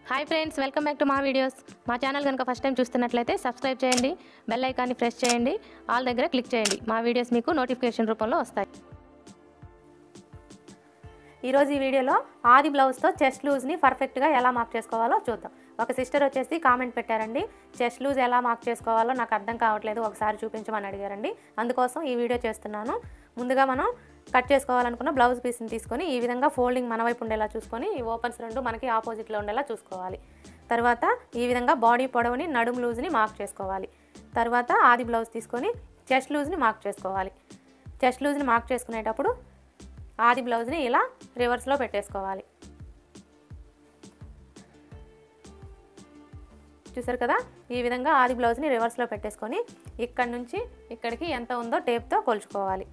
hi friends welcome back to మా videos మా channel కనుక ఫస్ట్ టైం చూస్తున్నట్లయితే సబ్స్క్రైబ్ చేయండి బెల్ ఐకాన్ని ప్రెస్ చేయండి ఆల్ దగ్గర క్లిక్ చేయండి మా వీడియోస్ మీకు నోటిఫికేషన్ రూపంలో వస్తాయి ఈరోజు ఈ వీడియోలో ఆది బ్లౌజ్తో చెస్ట్ లూజ్ని పర్ఫెక్ట్గా ఎలా మార్క్ చేసుకోవాలో చూద్దాం ఒక సిస్టర్ వచ్చేసి కామెంట్ పెట్టారండి చెస్ట్ లూజ్ ఎలా మార్క్ చేసుకోవాలో నాకు అర్థం కావట్లేదు ఒకసారి చూపించమని అడిగారండి అందుకోసం ఈ వీడియో చేస్తున్నాను ముందుగా మనం కట్ చేసుకోవాలనుకున్న బ్లౌజ్ పీస్ని తీసుకొని ఈ విధంగా ఫోల్డింగ్ మన వైపు ఉండేలా చూసుకొని ఈ ఓపెన్స్ రెండు మనకి ఆపోజిట్లో ఉండేలా చూసుకోవాలి తర్వాత ఈ విధంగా బాడీ పొడవుని నడుము లూజ్ని మార్క్ చేసుకోవాలి తర్వాత ఆది బ్లౌజ్ తీసుకొని చెస్ట్ లూజ్ని మార్క్ చేసుకోవాలి చెస్ట్ లూజ్ని మార్క్ చేసుకునేటప్పుడు ఆది బ్లౌజ్ని ఇలా రివర్స్లో పెట్టేసుకోవాలి చూసారు కదా ఈ విధంగా ఆది బ్లౌజ్ని రివర్స్లో పెట్టేసుకొని ఇక్కడ నుంచి ఇక్కడికి ఎంత ఉందో టేప్తో కొలుచుకోవాలి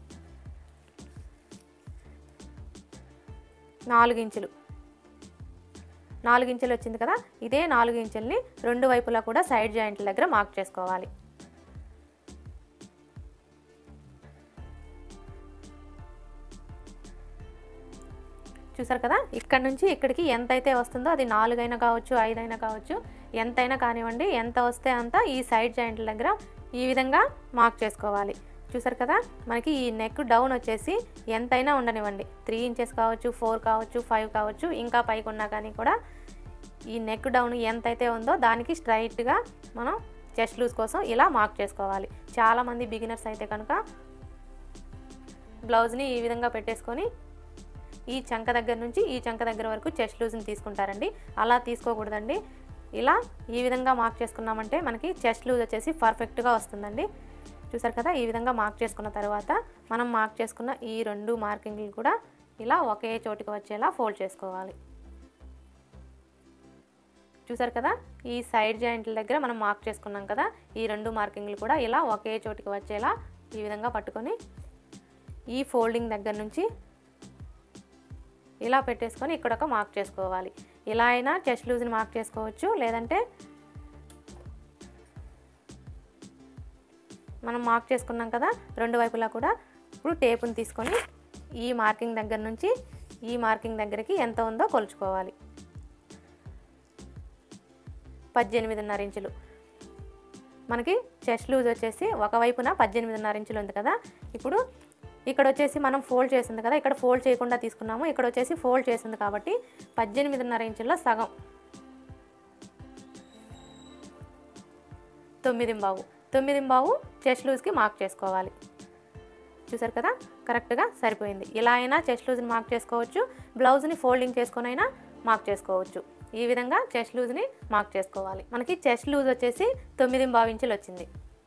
నాలుగు ఇంచులు నాలుగు ఇంచులు వచ్చింది కదా ఇదే నాలుగు ఇంచుల్ని రెండు వైపులా కూడా సైడ్ జాయింట్ల దగ్గర మార్క్ చేసుకోవాలి చూసారు కదా ఇక్కడ నుంచి ఇక్కడికి ఎంత అయితే వస్తుందో అది నాలుగైనా కావచ్చు ఐదైనా కావచ్చు ఎంతైనా కానివ్వండి ఎంత వస్తే అంత ఈ సైడ్ జాయింట్ల దగ్గర ఈ విధంగా మార్క్ చేసుకోవాలి చూసారు కదా మనకి ఈ నెక్ డౌన్ వచ్చేసి ఎంతైనా ఉండనివ్వండి త్రీ ఇంచెస్ కావచ్చు ఫోర్ కావచ్చు ఫైవ్ కావచ్చు ఇంకా పైకి ఉన్నా కానీ కూడా ఈ నెక్ డౌన్ ఎంతైతే ఉందో దానికి స్ట్రైట్గా మనం చెస్ట్ లూజ్ కోసం ఇలా మార్క్ చేసుకోవాలి చాలామంది బిగినర్స్ అయితే కనుక బ్లౌజ్ని ఈ విధంగా పెట్టేసుకొని ఈ చంక దగ్గర నుంచి ఈ చంక దగ్గర వరకు చెస్ట్ లూజ్ని తీసుకుంటారండి అలా తీసుకోకూడదండి ఇలా ఈ విధంగా మార్క్ చేసుకున్నామంటే మనకి చెస్ట్ లూజ్ వచ్చేసి పర్ఫెక్ట్గా వస్తుందండి చూసారు కదా ఈ విధంగా మార్క్ చేసుకున్న తర్వాత మనం మార్క్ చేసుకున్న ఈ రెండు మార్కింగ్లు కూడా ఇలా ఒకే చోటికి వచ్చేలా ఫోల్డ్ చేసుకోవాలి చూసారు కదా ఈ సైడ్ జాయింట్ల దగ్గర మనం మార్క్ చేసుకున్నాం కదా ఈ రెండు మార్కింగ్లు కూడా ఇలా ఒకే చోటికి వచ్చేలా ఈ విధంగా పట్టుకొని ఈ ఫోల్డింగ్ దగ్గర నుంచి ఇలా పెట్టేసుకొని ఇక్కడ ఒక మార్క్ చేసుకోవాలి ఇలా అయినా చెస్ట్ లూజ్ని మార్క్ చేసుకోవచ్చు లేదంటే మనం మార్క్ చేసుకున్నాం కదా రెండు వైపులా కూడా ఇప్పుడు టేపుని తీసుకొని ఈ మార్కింగ్ దగ్గర నుంచి ఈ మార్కింగ్ దగ్గరికి ఎంత ఉందో కొలుచుకోవాలి పద్దెనిమిదిన్నర ఇంచులు మనకి చెస్ట్ లూజ్ వచ్చేసి ఒకవైపున పద్దెనిమిదిన్నర ఇంచులు ఉంది కదా ఇప్పుడు ఇక్కడ వచ్చేసి మనం ఫోల్డ్ చేసింది కదా ఇక్కడ ఫోల్డ్ చేయకుండా తీసుకున్నాము ఇక్కడ వచ్చేసి ఫోల్డ్ చేసింది కాబట్టి పద్దెనిమిదిన్నర ఇంచుల్లో సగం తొమ్మిది బావు తొమ్మిది బావు చెస్ట్ లూజ్కి మార్క్ చేసుకోవాలి చూసారు కదా కరెక్ట్గా సరిపోయింది ఇలా అయినా చెస్ట్ లూజ్ని మార్క్ చేసుకోవచ్చు బ్లౌజ్ని ఫోల్డింగ్ చేసుకొని అయినా మార్క్ చేసుకోవచ్చు ఈ విధంగా చెస్ట్ లూజ్ని మార్క్ చేసుకోవాలి మనకి చెస్ట్ లూజ్ వచ్చేసి తొమ్మిది బావు ఇంచులు వచ్చింది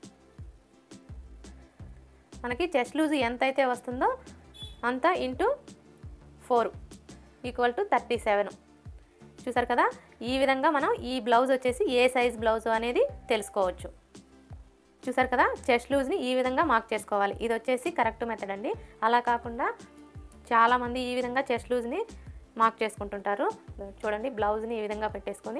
మనకి చెస్ట్ లూజ్ ఎంత అయితే వస్తుందో అంత into four equal to thirty seven చూసారు కదా ఈ విధంగా మనం ఈ బ్లౌజ్ వచ్చేసి ఏ సైజ్ బ్లౌజ్ అనేది తెలుసుకోవచ్చు చూసారు కదా చెస్ట్ లూజ్ని ఈ విధంగా మార్క్ చేసుకోవాలి ఇది వచ్చేసి కరెక్ట్ మెథడ్ అండి అలా కాకుండా చాలామంది ఈ విధంగా చెస్ట్ లూజ్ని మార్క్ చేసుకుంటుంటారు చూడండి బ్లౌజ్ని ఈ విధంగా పెట్టేసుకొని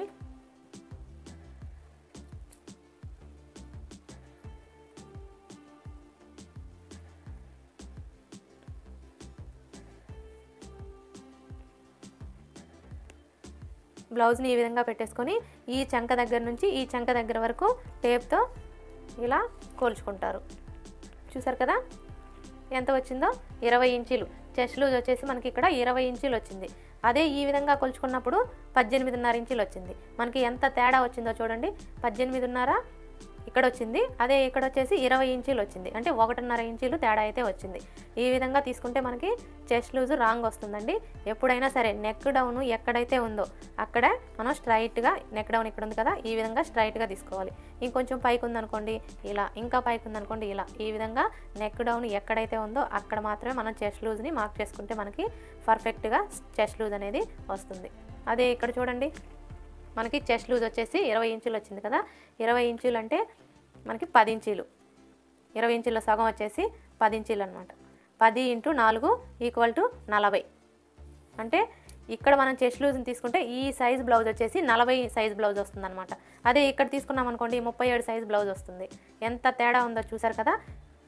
బ్లౌజ్ని ఈ విధంగా పెట్టేసుకొని ఈ చంక దగ్గర నుంచి ఈ చంక దగ్గర వరకు టేప్తో ఇలా కోల్చుకుంటారు చూసారు కదా ఎంత వచ్చిందో ఇరవై ఇంచీలు చెస్ట్ లూజ్ వచ్చేసి మనకి ఇక్కడ ఇరవై ఇంచీలు వచ్చింది అదే ఈ విధంగా కొలుచుకున్నప్పుడు పద్దెనిమిదిన్నర ఇంచీలు వచ్చింది మనకి ఎంత తేడా వచ్చిందో చూడండి పద్దెనిమిదిన్నర ఇక్కడ వచ్చింది అదే ఇక్కడ వచ్చేసి ఇరవై ఇంచీలు వచ్చింది అంటే ఒకటిన్నర ఇంచీలు తేడా అయితే వచ్చింది ఈ విధంగా తీసుకుంటే మనకి చెస్ట్ లూజ్ రాంగ్ వస్తుందండి ఎప్పుడైనా సరే నెక్ డౌన్ ఎక్కడైతే ఉందో అక్కడే మనం స్ట్రైట్గా నెక్ డౌన్ ఇక్కడ ఉంది కదా ఈ విధంగా స్ట్రైట్గా తీసుకోవాలి ఇంకొంచెం పైకి ఉందనుకోండి ఇలా ఇంకా పైకి ఉందనుకోండి ఇలా ఈ విధంగా నెక్ డౌన్ ఎక్కడైతే ఉందో అక్కడ మాత్రమే మనం చెస్ట్ లూజ్ని మార్క్ చేసుకుంటే మనకి పర్ఫెక్ట్గా చెస్ట్ లూజ్ అనేది వస్తుంది అదే ఇక్కడ చూడండి మనకి చెస్ట్ లూజ్ వచ్చేసి ఇరవై ఇంచులు వచ్చింది కదా ఇరవై ఇంచులు అంటే మనకి పది ఇంచీలు ఇరవై ఇంచుల సగం వచ్చేసి పది ఇంచీలు అనమాట పది ఇంటూ నాలుగు ఈక్వల్ టు నలభై అంటే ఇక్కడ మనం చెస్ట్ లూజ్ని తీసుకుంటే ఈ సైజ్ బ్లౌజ్ వచ్చేసి నలభై సైజ్ బ్లౌజ్ వస్తుంది అనమాట అదే ఇక్కడ తీసుకున్నాం అనుకోండి ముప్పై ఏడు సైజ్ బ్లౌజ్ వస్తుంది ఎంత తేడా ఉందో చూసారు కదా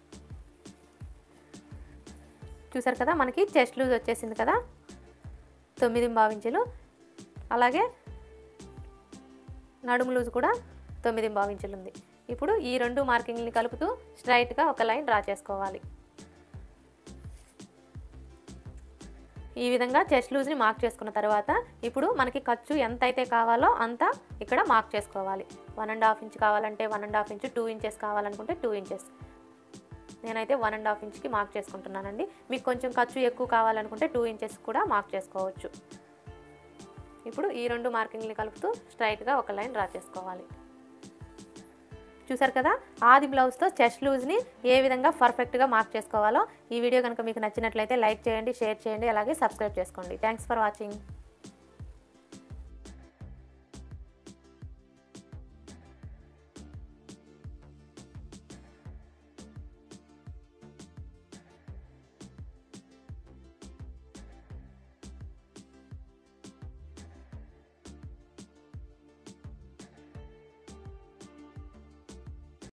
చూసారు కదా మనకి చెస్ట్ లూజ్ వచ్చేసింది కదా తొమ్మిది భావించులు అలాగే నడుము లూజ్ కూడా తొమ్మిది ఇంచులు ఉంది ఇప్పుడు ఈ రెండు మార్కింగ్ని కలుపుతూ స్ట్రైట్గా ఒక లైన్ డ్రా చేసుకోవాలి ఈ విధంగా చెస్ట్ లూజ్ని మార్క్ చేసుకున్న తర్వాత ఇప్పుడు మనకి ఖర్చు ఎంత అయితే కావాలో అంత ఇక్కడ మార్క్ చేసుకోవాలి వన్ అండ్ హాఫ్ ఇంచ్ కావాలంటే one and half inch two inches కావాలనుకుంటే టూ ఇంచెస్ నేనైతే వన్ అండ్ హాఫ్ ఇంచ్కి మార్క్ చేసుకుంటున్నానండి మీకు కొంచెం ఖర్చు ఎక్కువ కావాలనుకుంటే టూ ఇంచెస్ కూడా మార్క్ చేసుకోవచ్చు ఇప్పుడు ఈ రెండు మార్కింగ్ని కలుపుతూ స్ట్రైట్గా ఒక లైన్ డ్రా చేసుకోవాలి చూసారు కదా ఆది బ్లౌజ్తో చెస్ట్ లూజ్ని ఏ విధంగా పర్ఫెక్ట్గా మార్క్ చేసుకోవాలో ఈ వీడియో కనుక మీకు నచ్చినట్లయితే లైక్ చేయండి షేర్ చేయండి అలాగే సబ్స్క్రైబ్ చేసుకోండి థ్యాంక్స్ ఫర్ వాచింగ్